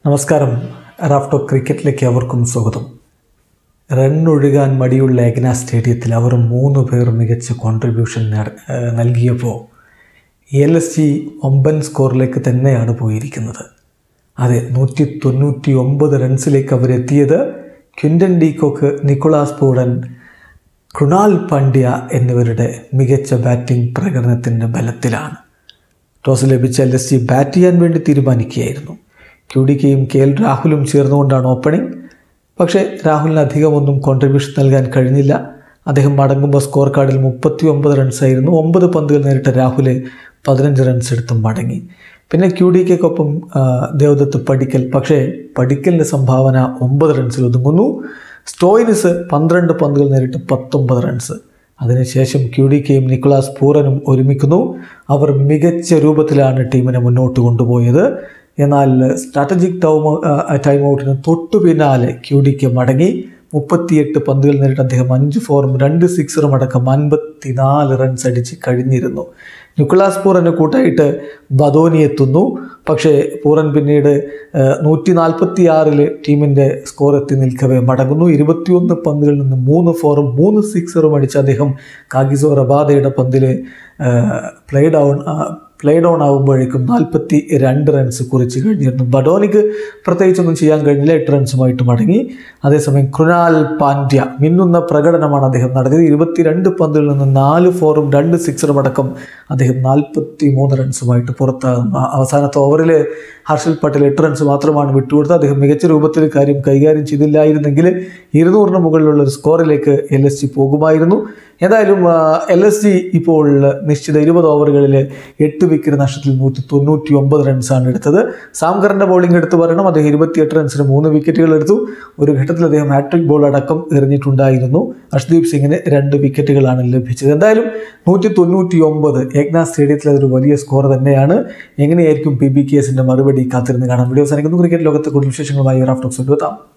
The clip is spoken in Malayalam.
നമസ്കാരം റാഫ്റ്റോ ക്രിക്കറ്റിലേക്ക് അവർക്കും സ്വാഗതം റണ്ണൊഴുകാൻ മടിയുള്ള ഏകന സ്റ്റേഡിയത്തിൽ അവർ മൂന്ന് പേർ മികച്ച കോൺട്രിബ്യൂഷൻ നൽകിയപ്പോൾ എൽ എസ് ജി ഒമ്പൻ സ്കോറിലേക്ക് തന്നെയാണ് പോയിരിക്കുന്നത് അതെ നൂറ്റി തൊണ്ണൂറ്റി ഒമ്പത് റൺസിലേക്ക് അവരെത്തിയത് Quinton de Kock Nicholas Pooran Krunal Pandya എന്നിവരുടെ മികച്ച ബാറ്റിംഗ് പ്രകടനത്തിൻ്റെ ബലത്തിലാണ് ടോസ് ലഭിച്ച എൽ എസ് ജി ബാറ്റ് ചെയ്യാൻ വേണ്ടി തീരുമാനിക്കുകയായിരുന്നു ക്യു ഡി കെയും കെ എൽ രാഹുലും ചേർന്നുകൊണ്ടാണ് ഓപ്പണിംഗ് പക്ഷേ രാഹുലിന് അധികമൊന്നും കോൺട്രിബ്യൂഷൻ നൽകാൻ കഴിഞ്ഞില്ല അദ്ദേഹം മടങ്ങുമ്പോൾ സ്കോർ കാർഡിൽ മുപ്പത്തി ഒമ്പത് റൺസായിരുന്നു ഒമ്പത് പന്തുകൾ നേരിട്ട രാഹുൽ പതിനഞ്ച് റൺസ് എടുത്ത് മടങ്ങി പിന്നെ ക്യു ഡി കെക്കൊപ്പം ദേവദത്ത് പടിക്കൽ പക്ഷേ പടിക്കലിൻ്റെ സംഭാവന ഒമ്പത് റൺസിൽ ഒതുങ്ങുന്നു സ്റ്റോയിനിസ് പന്ത്രണ്ട് പന്തുകൾ നേരിട്ട് പത്തൊമ്പത് റൺസ് അതിനുശേഷം ക്യു ഡി കെയും നിക്കോളാസ് പൂരനും ഒരുമിക്കുന്നു അവർ മികച്ച രൂപത്തിലാണ് ടീമിനെ മുന്നോട്ട് കൊണ്ടുപോയത് എന്നാൽ സ്ട്രാറ്റജിക് ടൈം ടൈം ഔട്ടിന് തൊട്ടു പിന്നാലെ ക്യു ഡി കെ മടങ്ങി മുപ്പത്തിയെട്ട് പന്തുകൾ നേരിട്ട് അദ്ദേഹം അഞ്ച് ഫോറും രണ്ട് സിക്സറും അടക്കം അൻപത്തിനാല് റൺസ് അടിച്ച് കഴിഞ്ഞിരുന്നു നിക്കുളാസ് പൂറന് കൂട്ടായിട്ട് ബദോനി എത്തുന്നു പക്ഷേ പൂറൻ പിന്നീട് നൂറ്റി നാൽപ്പത്തി ആറിൽ ടീമിൻ്റെ സ്കോർ എത്തി നിൽക്കവേ മടങ്ങുന്നു ഇരുപത്തിയൊന്ന് പന്തുകളിൽ നിന്ന് മൂന്ന് ഫോറും മൂന്ന് സിക്സറും അടിച്ച് അദ്ദേഹം കാഗിസോ റബാദയുടെ പന്തിൽ പ്ലേ ഡൗൺ പ്ലേ ഡൗൺ ആകുമ്പോഴേക്കും നാൽപ്പത്തി രണ്ട് റൺസ് കുറിച്ച് കഴിഞ്ഞിരുന്നു ബഡോനിക്ക് പ്രത്യേകിച്ചൊന്നും ചെയ്യാൻ കഴിഞ്ഞില്ല എട്ട് റൺസുമായിട്ട് മടങ്ങി അതേസമയം കൃണാൽ പാണ്ഡ്യ മിന്നുന്ന പ്രകടനമാണ് അദ്ദേഹം നടത്തിയത് ഇരുപത്തിരണ്ട് പന്തുകളിൽ നിന്ന് നാല് ഫോറും രണ്ട് സിക്സറും അടക്കം അദ്ദേഹം നാൽപ്പത്തി മൂന്ന് റൺസുമായിട്ട് പുറത്താകുന്നു അവസാനത്തെ ഓവറിൽ ഹർഷൽ പട്ടേൽ എട്ട് റൺസ് മാത്രമാണ് വിട്ടുകൊടുത്തത് അദ്ദേഹം മികച്ച രൂപത്തിൽ കാര്യം കൈകാര്യം ചെയ്തില്ലായിരുന്നെങ്കിൽ ഇരുന്നൂറിന് മുകളിലുള്ള ഒരു സ്കോറിലേക്ക് എൽ എസ് ജി പോകുമായിരുന്നു ഏതായാലും എൽ എസ് ജി ഇപ്പോൾ നിശ്ചിത ഇരുപത് ഓവറുകളിൽ എട്ട് വിക്കറ്റ് നഷ്ടത്തിൽ നൂറ്റി തൊണ്ണൂറ്റി ഒമ്പത് റൺസാണ് എടുത്തത് സാംകറിൻ്റെ ബൗളിംഗ് എടുത്ത് പറയണം അദ്ദേഹം ഇരുപത്തിയെട്ട് റൺസിന് മൂന്ന് വിക്കറ്റുകൾ എടുത്തു ഒരു ഘട്ടത്തിൽ അദ്ദേഹം ഹാട്രിക് ബോൾ അടക്കം എറിഞ്ഞിട്ടുണ്ടായിരുന്നു അർഷ്ദീപ് സിംഗിന് രണ്ട് വിക്കറ്റുകളാണ് ലഭിച്ചത് എന്തായാലും നൂറ്റി തൊണ്ണൂറ്റി ഒമ്പത് ഏക്നാ സ്റ്റേഡിയത്തിൽ അതൊരു വലിയ സ്കോർ തന്നെയാണ് എങ്ങനെയായിരിക്കും പി ബി കെ എസിൻ്റെ മറുപടി കാത്തിരുന്ന് കാണാം വീഡിയോ അവസാനിക്കുന്നു ക്രിക്കറ്റ് ലോകത്തെ കൂടുതൽ വിശേഷങ്ങളുമായി റാഫ്റ്റോക്സ് എത്താം